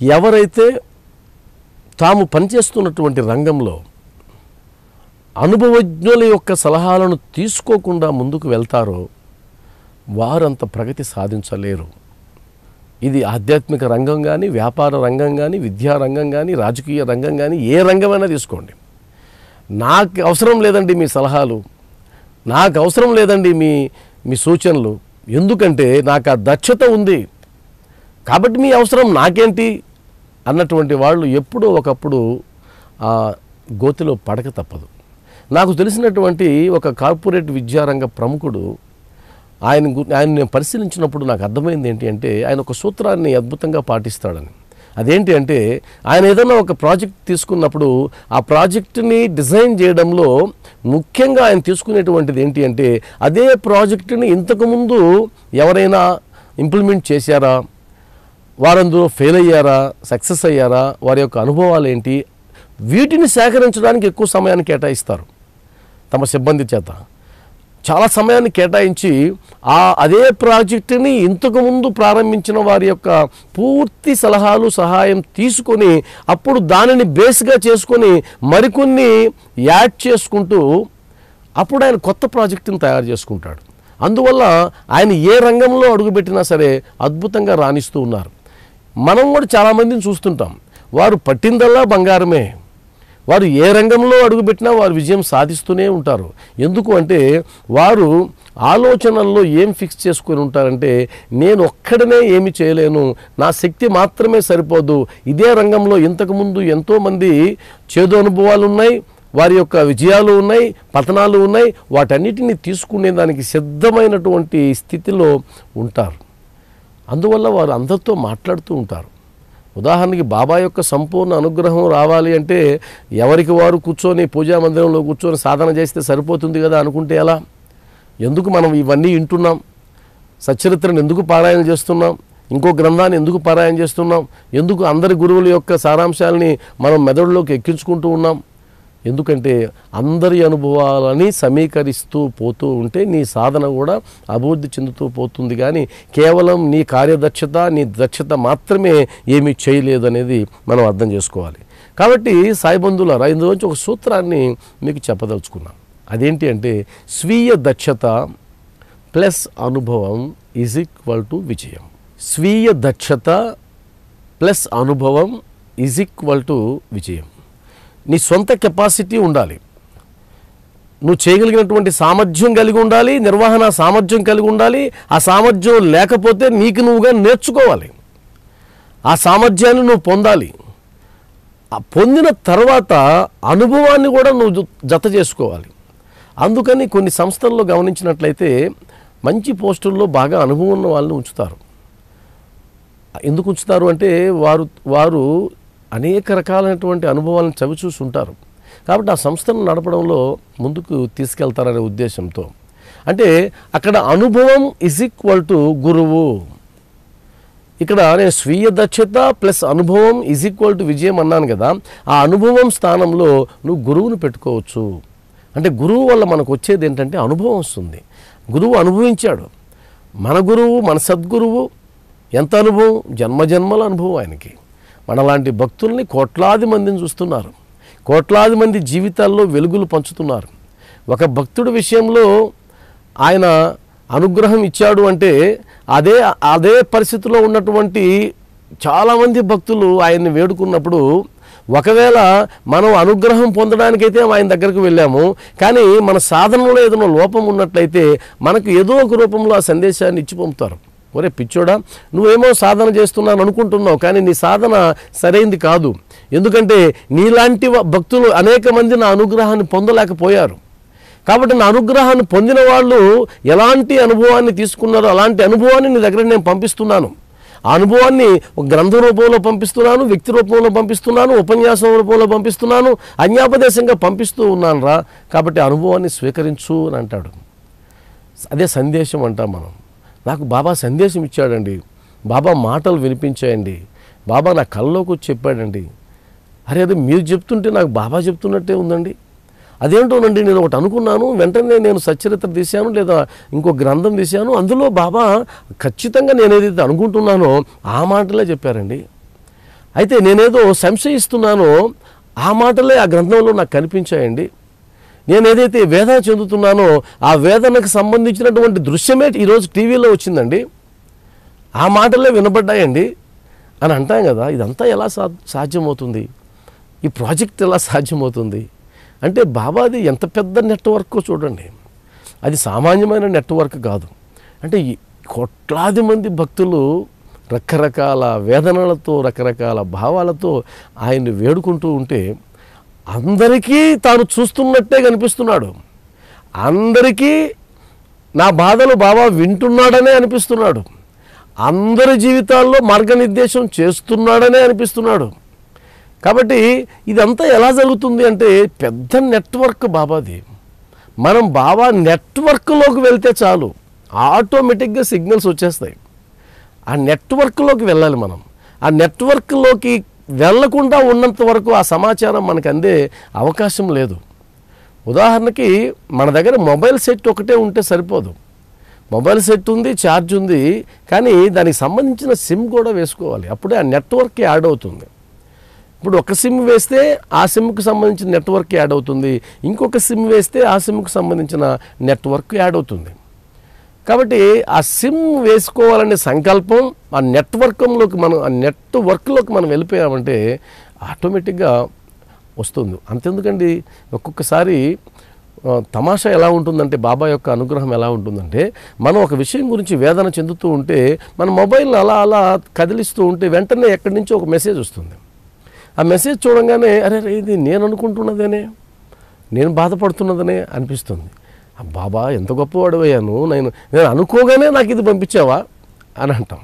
ఎవరైతే తాము పనిచేస్తున్నటువంటి రంగంలో అనుభవజ్ఞుల యొక్క సలహాలను తీసుకోకుండా ముందుకు వెళ్తారో వారంత ప్రగతి సాధించలేరు ఇది ఆధ్యాత్మిక రంగం కానీ వ్యాపార రంగం కానీ విద్యా రంగం కానీ రాజకీయ రంగం కానీ ఏ రంగమైనా తీసుకోండి నాకు అవసరం లేదండి మీ సలహాలు నాకు అవసరం లేదండి మీ మీ సూచనలు ఎందుకంటే నాకు ఆ దక్షత ఉంది కాబట్టి మీ అవసరం నాకేంటి అన్నటువంటి వాళ్ళు ఎప్పుడో ఒకప్పుడు ఆ గోతిలో పడక తప్పదు నాకు తెలిసినటువంటి ఒక కార్పొరేట్ విద్యారంగ ప్రముఖుడు ఆయన గు- ఆయన నేను పరిశీలించినప్పుడు నాకు అర్థమైంది ఏంటి అంటే ఆయన ఒక సూత్రాన్ని అద్భుతంగా పాటిస్తాడని అదేంటి అంటే ఆయన ఏదైనా ఒక ప్రాజెక్ట్ తీసుకున్నప్పుడు ఆ ప్రాజెక్టుని డిజైన్ చేయడంలో ముఖ్యంగా ఆయన తీసుకునేటువంటిది ఏంటి అంటే అదే ప్రాజెక్టుని ఇంతకుముందు ఎవరైనా ఇంప్లిమెంట్ చేశారా వారందరూ ఫెయిల్ అయ్యారా సక్సెస్ అయ్యారా వారి యొక్క అనుభవాలు ఏంటి వీటిని సేకరించడానికి ఎక్కువ సమయాన్ని కేటాయిస్తారు తమ సిబ్బంది చేత చాలా సమయాన్ని కేటాయించి ఆ అదే ప్రాజెక్టుని ఇంతకుముందు ప్రారంభించిన వారి యొక్క పూర్తి సలహాలు సహాయం తీసుకొని అప్పుడు దానిని బేస్గా చేసుకొని మరికొన్ని యాడ్ చేసుకుంటూ అప్పుడు ఆయన కొత్త ప్రాజెక్టుని తయారు చేసుకుంటాడు అందువల్ల ఆయన ఏ రంగంలో అడుగుపెట్టినా సరే అద్భుతంగా రాణిస్తూ ఉన్నారు మనం కూడా చాలామందిని చూస్తుంటాం వారు పట్టిందల్లా బంగారమే వారు ఏ రంగంలో అడుగుపెట్టినా వారు విజయం సాధిస్తూనే ఉంటారు ఎందుకు అంటే వారు ఆలోచనల్లో ఏం ఫిక్స్ చేసుకొని ఉంటారంటే నేను ఒక్కడనే ఏమి చేయలేను నా శక్తి మాత్రమే సరిపోదు ఇదే రంగంలో ఇంతకుముందు ఎంతోమంది చేదు అనుభవాలు ఉన్నాయి వారి యొక్క విజయాలు ఉన్నాయి పతనాలు ఉన్నాయి వాటన్నిటిని తీసుకునే దానికి సిద్ధమైనటువంటి స్థితిలో ఉంటారు అందువల్ల వారు అందరితో మాట్లాడుతూ ఉంటారు ఉదాహరణకి బాబా యొక్క సంపూర్ణ అనుగ్రహం రావాలి అంటే ఎవరికి వారు కూర్చొని పూజా మందిరంలో కూర్చొని సాధన చేస్తే సరిపోతుంది కదా అనుకుంటే ఎలా ఎందుకు మనం ఇవన్నీ వింటున్నాం సచ్చరిత్రను ఎందుకు పారాయణ చేస్తున్నాం ఇంకో గ్రంథాన్ని ఎందుకు పారాయణ చేస్తున్నాం ఎందుకు అందరి గురువుల యొక్క సారాంశాలని మనం మెదడులోకి ఎక్కించుకుంటూ ఉన్నాం ఎందుకంటే అందరి అనుభవాలని సమీకరిస్తూ పోతూ ఉంటే నీ సాధన కూడా అభివృద్ధి చెందుతూ పోతుంది కానీ కేవలం నీ కార్యదక్షత నీ దక్షత మాత్రమే ఏమీ చేయలేదు అనేది మనం అర్థం చేసుకోవాలి కాబట్టి సాయిబంధులారా ఇందులోంచి ఒక సూత్రాన్ని మీకు చెప్పదలుచుకున్నాం అదేంటి అంటే స్వీయ దక్షత ప్లస్ అనుభవం ఈజ్ ఈక్వల్ టు విజయం స్వీయ దక్షత ప్లస్ అనుభవం ఈజ్ ఈక్వల్ టు విజయం నీ సొంత కెపాసిటీ ఉండాలి నువ్వు చేయగలిగినటువంటి సామర్థ్యం కలిగి ఉండాలి నిర్వహణ సామర్థ్యం కలిగి ఉండాలి ఆ సామర్థ్యం లేకపోతే నీకు నువ్వుగా నేర్చుకోవాలి ఆ సామర్థ్యాన్ని నువ్వు పొందాలి ఆ పొందిన తర్వాత అనుభవాన్ని కూడా నువ్వు జు- జత చేసుకోవాలి అందుకని కొన్ని సంస్థల్లో గమనించినట్లయితే మంచి పోస్టుల్లో బాగా అనుభవం ఉన్న వాళ్ళని ఉంచుతారు ఎందుకు ఉంచుతారు అంటే వారు వారు అనేక రకాలైనటువంటి అనుభవాలను చవిచూసి ఉంటారు కాబట్టి ఆ సంస్థను నడపడంలో ముందుకు తీసుకెళ్తారనే ఉద్దేశంతో అంటే అక్కడ అనుభవం ఇజ్ ఈక్వల్ టు గురువు ఇక్కడ నేను స్వీయ దక్షత ప్లస్ అనుభవం ఈజ్ ఈక్వల్ టు విజయం అన్నాను కదా ఆ అనుభవం స్థానంలో నువ్వు గురువును పెట్టుకోవచ్చు అంటే గురువు వల్ల మనకు వచ్చేది ఏంటంటే అనుభవం వస్తుంది గురువు అనుభవించాడు మన గురువు మన సద్గురువు ఎంత అనుభవం జన్మ జన్మల అనుభవం ఆయనకి మనలాంటి భక్తుల్ని కోట్లాది మందిని చూస్తున్నారు కోట్లాది మంది జీవితాల్లో వెలుగులు పంచుతున్నారు ఒక భక్తుడి విషయంలో ఆయన అనుగ్రహం ఇచ్చాడు అంటే అదే అదే పరిస్థితిలో ఉన్నటువంటి చాలామంది భక్తులు ఆయన్ని వేడుకున్నప్పుడు ఒకవేళ మనం అనుగ్రహం పొందడానికైతే ఆయన దగ్గరకు వెళ్ళాము కానీ మన సాధనలో ఏదైనా లోపం ఉన్నట్లయితే మనకు ఏదో ఒక రూపంలో ఆ సందేశాన్ని ఇచ్చి పంపుతారు ఒరే పిచ్చోడా నువ్వేమో సాధన చేస్తున్నాను అనుకుంటున్నావు కానీ నీ సాధన సరైంది కాదు ఎందుకంటే నీలాంటి వ- భక్తులు అనేక మంది నా అనుగ్రహాన్ని పొందలేకపోయారు కాబట్టి నా అనుగ్రహాన్ని పొందిన వాళ్ళు ఎలాంటి అనుభవాన్ని తీసుకున్నారో అలాంటి అనుభవాన్ని నీ దగ్గర నేను పంపిస్తున్నాను ఆ అనుభవాన్ని ఒక గ్రంథ రూపంలో పంపిస్తున్నాను వ్యక్తి రూపంలో పంపిస్తున్నాను ఉపన్యాసం రూపంలో పంపిస్తున్నాను అన్యాపదేశంగా పంపిస్తూ ఉన్నాను రా కాబట్టి ఆ అనుభవాన్ని స్వీకరించు అని అంటాడు అదే సందేశం అంటాం మనం నాకు బాబా సందేశం ఇచ్చాడండి బాబా మాటలు వినిపించాయండి బాబా నా కళ్ళలోకి వచ్చి చెప్పాడండి అరే అదే మీరు చెప్తుంటే నాకు బాబా చెప్తున్నట్టే ఉందండి అదేంటోనండి నేను ఒకటి అనుకున్నాను వెంటనే నేను సచ్చరిత్ర తీశాను లేదా ఇంకో గ్రంథం తీశాను అందులో బాబా ఖచ్చితంగా నేను ఏదైతే అనుకుంటున్నానో ఆ మాటలే చెప్పారండి అయితే నేనేదో సంశయిస్తున్నానో ఆ మాటలే ఆ గ్రంథంలో నాకు కనిపించాయండి నేను ఏదైతే వేదన చెందుతున్నానో ఆ వేదనకు సంబంధించినటువంటి దృశ్యమే ఈరోజు టీవీలో వచ్చిందండి ఆ మాటలే వినబడ్డాయండి అని అంటాం కదా ఇదంతా ఎలా సా సాధ్యమవుతుంది ఈ ప్రాజెక్ట్ ఎలా సాధ్యమవుతుంది అంటే బాబాది ఎంత పెద్ద నెట్వర్క్ చూడండి అది సామాన్యమైన నెట్వర్క్ కాదు అంటే ఈ కోట్లాది మంది భక్తులు రకరకాల వేదనలతో రకరకాల భావాలతో ఆయన్ని వేడుకుంటూ ఉంటే అందరికీ తాను చూస్తున్నట్టే కనిపిస్తున్నాడు అందరికీ నా బాధలు బాబా వింటున్నాడనే అనిపిస్తున్నాడు అందరి జీవితాల్లో మార్గనిర్దేశం చేస్తున్నాడనే అనిపిస్తున్నాడు కాబట్టి ఇదంతా ఎలా జరుగుతుంది అంటే పెద్ద నెట్వర్క్ బాబాది మనం బాబా నెట్వర్క్లోకి వెళ్తే చాలు ఆటోమేటిక్గా సిగ్నల్స్ వచ్చేస్తాయి ఆ నెట్వర్క్లోకి వెళ్ళాలి మనం ఆ నెట్వర్క్లోకి వెళ్ళకుండా ఉన్నంత వరకు ఆ సమాచారం మనకు అందే అవకాశం లేదు ఉదాహరణకి మన దగ్గర మొబైల్ సెట్ ఒకటే ఉంటే సరిపోదు మొబైల్ సెట్ ఉంది ఛార్జ్ ఉంది కానీ దానికి సంబంధించిన సిమ్ కూడా వేసుకోవాలి అప్పుడే ఆ నెట్వర్క్ యాడ్ అవుతుంది ఇప్పుడు ఒక సిమ్ వేస్తే ఆ సిమ్కి సంబంధించిన నెట్వర్క్ యాడ్ అవుతుంది ఇంకొక సిమ్ వేస్తే ఆ సిమ్కి సంబంధించిన నెట్వర్క్ యాడ్ అవుతుంది కాబట్టి ఆ సిమ్ వేసుకోవాలనే సంకల్పం ఆ నెట్వర్కంలోకి మనం ఆ నెట్వర్క్లోకి మనం వెళ్ళిపోయామంటే ఆటోమేటిక్గా వస్తుంది అంతెందుకండి ఒక్కొక్కసారి ఆ, తమాషా ఎలా ఉంటుందంటే బాబా యొక్క అనుగ్రహం ఎలా ఉంటుందంటే మనం ఒక విషయం గురించి వేదన చెందుతూ ఉంటే మన మొబైల్ని అలా అలా కదిలిస్తూ ఉంటే వెంటనే ఎక్కడి నుంచో ఒక మెసేజ్ వస్తుంది ఆ మెసేజ్ చూడంగానే అరే రే, ఇది నేను అనుకుంటున్నదేనే నేను బాధపడుతున్నదనే అనిపిస్తుంది ఆ బాబా ఎంత గొప్పవాడు అయ్యాను నేను నేను అనుకోగానే నాకు ఇది పంపించావా అని అంటాం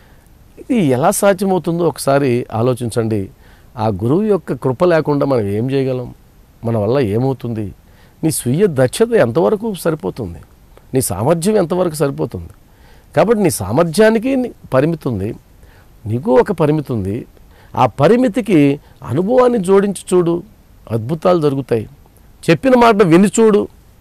ఇది ఎలా సాధ్యమవుతుందో ఒకసారి ఆలోచించండి ఆ గురువు యొక్క కృప లేకుండా మనం ఏం చేయగలం మన వల్ల ఏమవుతుంది నీ స్వీయ దక్షత ఎంతవరకు సరిపోతుంది నీ సామర్థ్యం ఎంతవరకు సరిపోతుంది కాబట్టి నీ సామర్థ్యానికి నీ పరిమితి ఉంది నీకు ఒక పరిమితి ఉంది ఆ పరిమితికి అనుభవాన్ని జోడించి చూడు అద్భుతాలు జరుగుతాయి చెప్పిన మాట విని చూడు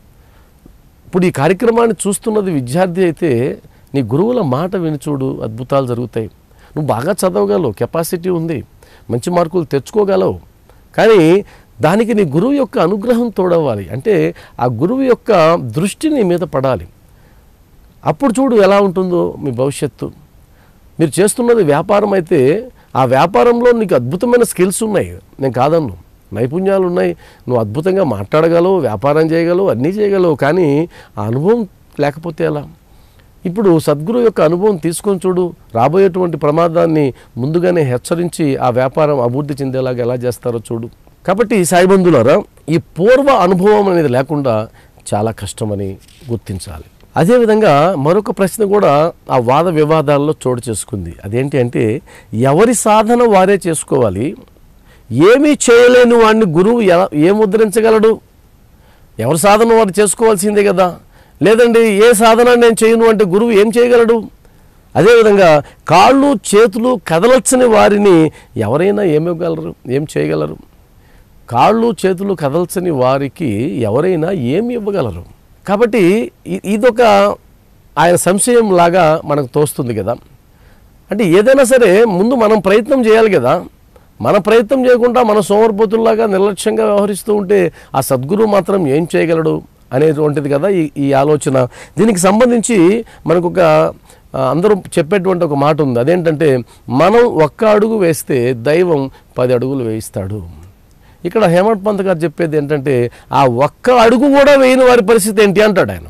ఇప్పుడు ఈ కార్యక్రమాన్ని చూస్తున్నది విద్యార్థి అయితే నీ గురువుల మాట విని చూడు అద్భుతాలు జరుగుతాయి నువ్వు బాగా చదవగలవు కెపాసిటీ ఉంది మంచి మార్కులు తెచ్చుకోగలవు కానీ దానికి నీ గురువు యొక్క అనుగ్రహం తోడవ్వాలి అంటే ఆ గురువు యొక్క దృష్టి నీ మీద పడాలి అప్పుడు చూడు ఎలా ఉంటుందో మీ భవిష్యత్తు మీరు చేస్తున్నది వ్యాపారం అయితే ఆ వ్యాపారంలో నీకు అద్భుతమైన స్కిల్స్ ఉన్నాయి నేను కాదన్ను నైపుణ్యాలు ఉన్నాయి నువ్వు అద్భుతంగా మాట్లాడగలవు వ్యాపారం చేయగలవు అన్నీ చేయగలవు కానీ ఆ అనుభవం లేకపోతే ఎలా ఇప్పుడు సద్గురు యొక్క అనుభవం తీసుకొని చూడు రాబోయేటువంటి ప్రమాదాన్ని ముందుగానే హెచ్చరించి ఆ వ్యాపారం అభివృద్ధి చెందేలాగా ఎలా చేస్తారో చూడు కాబట్టి సాయిబంధులారా ఈ పూర్వ అనుభవం అనేది లేకుండా చాలా కష్టమని గుర్తించాలి అదేవిధంగా మరొక ప్రశ్న కూడా ఆ వాద వివాదాల్లో చోటు చేసుకుంది అదేంటి అంటే ఎవరి సాధన వారే చేసుకోవాలి ఏమీ చేయలేని వాడిని గురువు ఎలా ఏం ముద్రించగలడు ఎవరి సాధన వారు చేసుకోవాల్సిందే కదా లేదండి ఏ సాధన నేను చేయను అంటే గురువు ఏం చేయగలడు అదేవిధంగా కాళ్ళు చేతులు కదలచ్చని వారిని ఎవరైనా ఏమివ్వగలరు ఏం చేయగలరు కాళ్ళు చేతులు కదల్చని వారికి ఎవరైనా ఏమి ఇవ్వగలరు కాబట్టి ఇ- ఇదొక ఆయన సంశయం లాగా మనకు తోస్తుంది కదా అంటే ఏదైనా సరే ముందు మనం ప్రయత్నం చేయాలి కదా మన ప్రయత్నం చేయకుండా మన సోమరిపోతుల్లాగా నిర్లక్ష్యంగా వ్యవహరిస్తూ ఉంటే ఆ సద్గురువు మాత్రం ఏం చేయగలడు అనేటువంటిది కదా ఈ ఈ ఆలోచన దీనికి సంబంధించి మనకు ఒక ఆ, అందరూ చెప్పేటువంటి ఒక మాట ఉంది అదేంటంటే మనం ఒక్క అడుగు వేస్తే దైవం పది అడుగులు వేయిస్తాడు ఇక్కడ హేమంత్ పంత్ గారు చెప్పేది ఏంటంటే ఆ ఒక్క అడుగు కూడా వేయని వారి పరిస్థితి ఏంటి అంటాడు ఆయన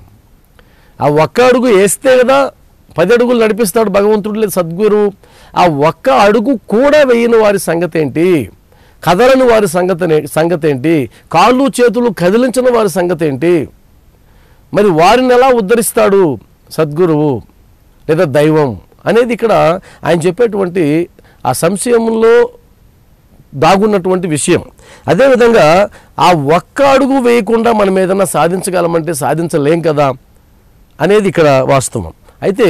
ఆ ఒక్క అడుగు వేస్తే కదా పది అడుగులు నడిపిస్తాడు భగవంతుడు లేదు సద్గురు ఆ ఒక్క అడుగు కూడా వేయని వారి సంగతి ఏంటి కదలని వారి సంగతి సంగతి ఏంటి కాళ్ళు చేతులు కదిలించిన వారి సంగతి ఏంటి మరి వారిని ఎలా ఉద్ధరిస్తాడు సద్గురువు లేదా దైవం అనేది ఇక్కడ ఆయన చెప్పేటువంటి ఆ సంశయంలో దాగున్నటువంటి విషయం అదేవిధంగా ఆ ఒక్క అడుగు వేయకుండా మనం ఏదైనా సాధించగలమంటే సాధించలేం కదా అనేది ఇక్కడ వాస్తవం అయితే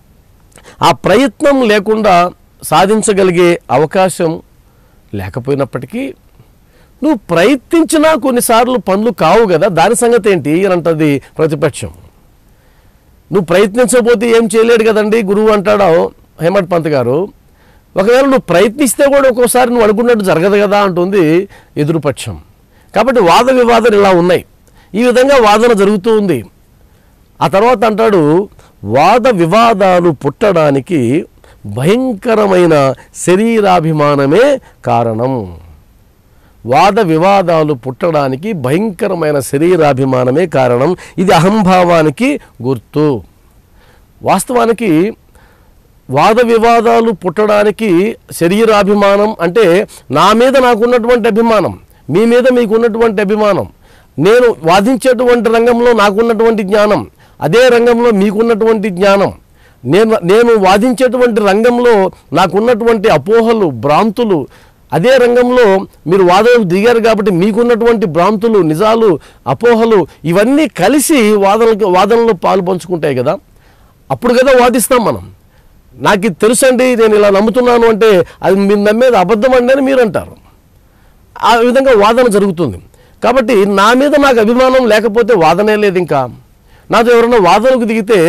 ఆ ప్రయత్నం లేకుండా సాధించగలిగే అవకాశం లేకపోయినప్పటికీ నువ్వు ప్రయత్నించినా కొన్నిసార్లు పనులు కావు కదా దాని సంగతి ఏంటి అని అంటది ప్రతిపక్షం నువ్వు ప్రయత్నించకపోతే ఏం చేయలేడు కదండి గురువు అంటాడు హేమంత్ పంత్ గారు ఒకవేళ నువ్వు ప్రయత్నిస్తే కూడా ఒక్కోసారి నువ్వు అనుకున్నట్టు జరగదు కదా అంటుంది ఎదురుపక్షం కాబట్టి వాద వివాదాలు ఇలా ఉన్నాయి ఈ విధంగా వాదన జరుగుతూ ఉంది ఆ తర్వాత అంటాడు వాద వివాదాలు పుట్టడానికి భయంకరమైన శరీరాభిమానమే కారణం వాద వివాదాలు పుట్టడానికి భయంకరమైన శరీరాభిమానమే కారణం ఇది అహంభావానికి గుర్తు వాస్తవానికి వాద వివాదాలు పుట్టడానికి శరీరాభిమానం అంటే నా మీద నాకున్నటువంటి అభిమానం మీ మీద మీకున్నటువంటి అభిమానం నేను వాదించేటువంటి రంగంలో నాకున్నటువంటి జ్ఞానం అదే రంగంలో మీకున్నటువంటి జ్ఞానం నేను నేను వాదించేటువంటి రంగంలో నాకున్నటువంటి అపోహలు భ్రాంతులు అదే రంగంలో మీరు వాదనకు దిగారు కాబట్టి మీకున్నటువంటి భ్రాంతులు నిజాలు అపోహలు ఇవన్నీ కలిసి వాదనలకు వాదనలో పాలు పంచుకుంటాయి కదా అప్పుడు కదా వాదిస్తాం మనం నాకు ఇది తెలుసండి నేను ఇలా నమ్ముతున్నాను అంటే అది మీరు నమ్మేది అబద్ధం అండి అని మీరు అంటారు ఆ విధంగా వాదన జరుగుతుంది కాబట్టి నా మీద నాకు అభిమానం లేకపోతే వాదనే లేదు ఇంకా నాతో ఎవరైనా వాదనకు దిగితే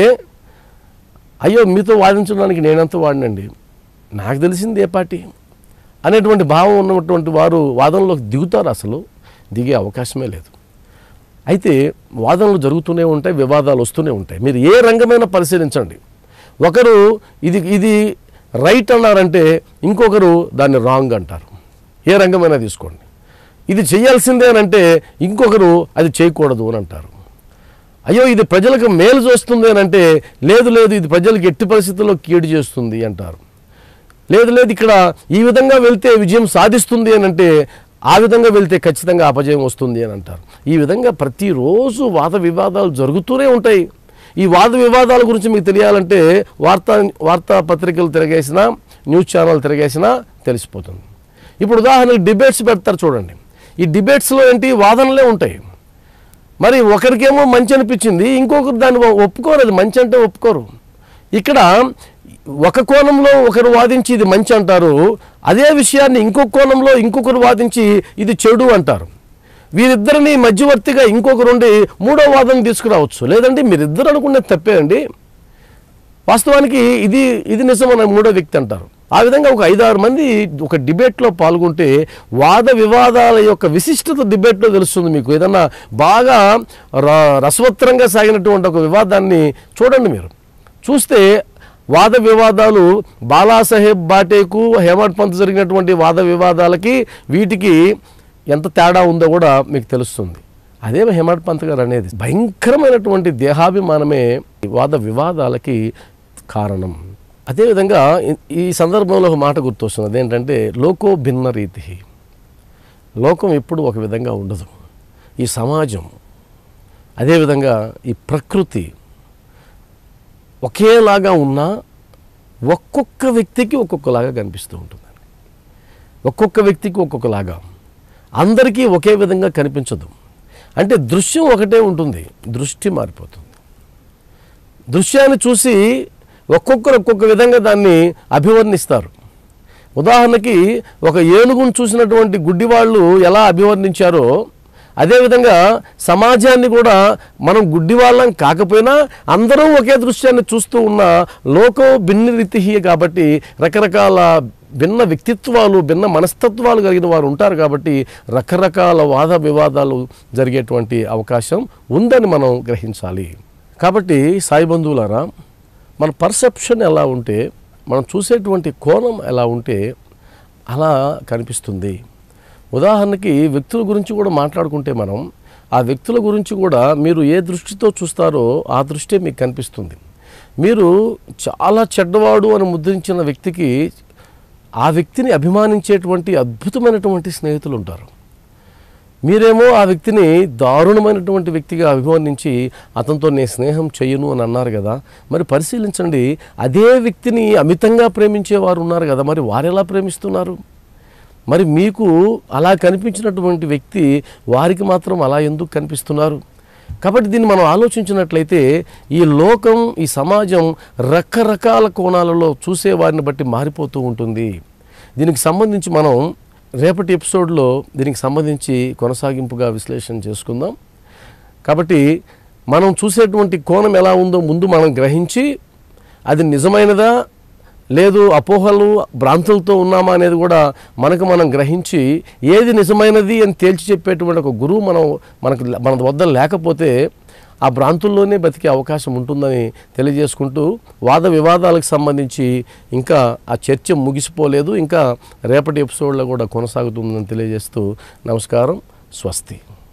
అయ్యో మీతో వాదించడానికి నేనంత వాడినండి నాకు తెలిసింది ఏ పార్టీ అనేటువంటి భావం ఉన్నటువంటి వారు వాదనలోకి దిగుతారు అసలు దిగే అవకాశమే లేదు అయితే వాదనలు జరుగుతూనే ఉంటాయి వివాదాలు వస్తూనే ఉంటాయి మీరు ఏ రంగమైనా పరిశీలించండి ఒకరు ఇది ఇది రైట్ అన్నారంటే ఇంకొకరు దాన్ని రాంగ్ అంటారు ఏ రంగమైనా తీసుకోండి ఇది చేయాల్సిందే అని అంటే ఇంకొకరు అది చేయకూడదు అని అంటారు అయ్యో ఇది ప్రజలకు మేలు చేస్తుంది అని అంటే లేదు లేదు ఇది ప్రజలకు ఎట్టి పరిస్థితుల్లో కీడు చేస్తుంది అంటారు లేదు లేదు ఇక్కడ ఈ విధంగా వెళ్తే విజయం సాధిస్తుంది అని అంటే ఆ విధంగా వెళ్తే ఖచ్చితంగా అపజయం వస్తుంది అని అంటారు ఈ విధంగా ప్రతిరోజు వాద వివాదాలు జరుగుతూనే ఉంటాయి ఈ వాద వివాదాల గురించి మీకు తెలియాలంటే వార్తా వార్తాపత్రికలు తిరగేసినా న్యూస్ ఛానల్ తిరగేసినా తెలిసిపోతుంది ఇప్పుడు ఉదాహరణకు డిబేట్స్ పెడతారు చూడండి ఈ డిబేట్స్లో ఏంటి వాదనలే ఉంటాయి మరి ఒకరికేమో మంచి అనిపించింది ఇంకొకరు దాన్ని ఒప్పుకోరు అది మంచి అంటే ఒప్పుకోరు ఇక్కడ ఒక కోణంలో ఒకరు వాదించి ఇది మంచి అంటారు అదే విషయాన్ని ఇంకొక కోణంలో ఇంకొకరు వాదించి ఇది చెడు అంటారు వీరిద్దరిని మధ్యవర్తిగా ఇంకొకరు ఉండి మూడో వాదన తీసుకురావచ్చు లేదంటే మీరిద్దరు అనుకునే తప్పే అండి వాస్తవానికి ఇది ఇది నిజమని మూడో వ్యక్తి అంటారు ఆ విధంగా ఒక ఐదారు మంది ఒక డిబేట్లో పాల్గొంటే వాద వివాదాల యొక్క విశిష్టత డిబేట్లో తెలుస్తుంది మీకు ఏదన్నా బాగా ర- రసవత్తరంగా సాగినటువంటి ఒక వివాదాన్ని చూడండి మీరు చూస్తే వాద వివాదాలు బాలాసాహెబ్ బాటేకు హేమంత్ పంత్ జరిగినటువంటి వాద వివాదాలకి వీటికి ఎంత తేడా ఉందో కూడా మీకు తెలుస్తుంది అదే హేమంత్ పంత్ గారు అనేది భయంకరమైనటువంటి దేహాభిమానమే ఈ వాద వివాదాలకి కారణం అదేవిధంగా ఈ- ఈ సందర్భంలో ఒక మాట గుర్తొస్తుంది అదేంటంటే లోకో భిన్న రీతి లోకం ఎప్పుడు ఒక విధంగా ఉండదు ఈ సమాజం అదేవిధంగా ఈ ప్రకృతి ఒకేలాగా ఉన్నా ఒక్కొక్క వ్యక్తికి ఒక్కొక్కలాగా కనిపిస్తూ ఉంటుందండి ఒక్కొక్క వ్యక్తికి ఒక్కొక్కలాగా అందరికీ ఒకే విధంగా కనిపించదు అంటే దృశ్యం ఒకటే ఉంటుంది దృష్టి మారిపోతుంది దృశ్యాన్ని చూసి ఒక్కొక్కరు ఒక్కొక్క విధంగా దాన్ని అభివర్ణిస్తారు ఉదాహరణకి ఒక ఏనుగును చూసినటువంటి గుడ్డివాళ్ళు ఎలా అభివర్ణించారో అదేవిధంగా సమాజాన్ని కూడా మనం గుడ్డివాళ్ళం కాకపోయినా అందరూ ఒకే దృశ్యాన్ని చూస్తూ ఉన్న లోకం భిన్న రీతి కాబట్టి రకరకాల భిన్న వ్యక్తిత్వాలు భిన్న మనస్తత్వాలు కలిగిన వారు ఉంటారు కాబట్టి రకరకాల వాద వివాదాలు జరిగేటువంటి అవకాశం ఉందని మనం గ్రహించాలి కాబట్టి సాయి బంధువులారా మన పర్సెప్షన్ ఎలా ఉంటే మనం చూసేటువంటి కోణం ఎలా ఉంటే అలా కనిపిస్తుంది ఉదాహరణకి వ్యక్తుల గురించి కూడా మాట్లాడుకుంటే మనం ఆ వ్యక్తుల గురించి కూడా మీరు ఏ దృష్టితో చూస్తారో ఆ దృష్టే మీకు కనిపిస్తుంది మీరు చాలా చెడ్డవాడు అని ముద్రించిన వ్యక్తికి ఆ వ్యక్తిని అభిమానించేటువంటి అద్భుతమైనటువంటి స్నేహితులు ఉంటారు మీరేమో ఆ వ్యక్తిని దారుణమైనటువంటి వ్యక్తిగా అభివర్ణించి అతనితో నేను స్నేహం చెయ్యను అని అన్నారు కదా మరి పరిశీలించండి అదే వ్యక్తిని అమితంగా ప్రేమించేవారు ఉన్నారు కదా మరి వారెలా ప్రేమిస్తున్నారు మరి మీకు అలా కనిపించినటువంటి వ్యక్తి వారికి మాత్రం అలా ఎందుకు కనిపిస్తున్నారు కాబట్టి దీన్ని మనం ఆలోచించినట్లయితే ఈ లోకం ఈ సమాజం రకరకాల కోణాలలో చూసే వారిని బట్టి మారిపోతూ ఉంటుంది దీనికి సంబంధించి మనం రేపటి ఎపిసోడ్లో దీనికి సంబంధించి కొనసాగింపుగా విశ్లేషణ చేసుకుందాం కాబట్టి మనం చూసేటువంటి కోణం ఎలా ఉందో ముందు మనం గ్రహించి అది నిజమైనదా లేదు అపోహలు భ్రాంతులతో ఉన్నామా అనేది కూడా మనకు మనం గ్రహించి ఏది నిజమైనది అని తేల్చి చెప్పేటువంటి ఒక గురువు మనం మనకు మన వద్ద లేకపోతే ఆ భ్రాంతుల్లోనే బతికే అవకాశం ఉంటుందని తెలియజేసుకుంటూ వాద వివాదాలకు సంబంధించి ఇంకా ఆ చర్చ ముగిసిపోలేదు ఇంకా రేపటి ఎపిసోడ్లో కూడా కొనసాగుతుందని తెలియజేస్తూ నమస్కారం స్వస్తి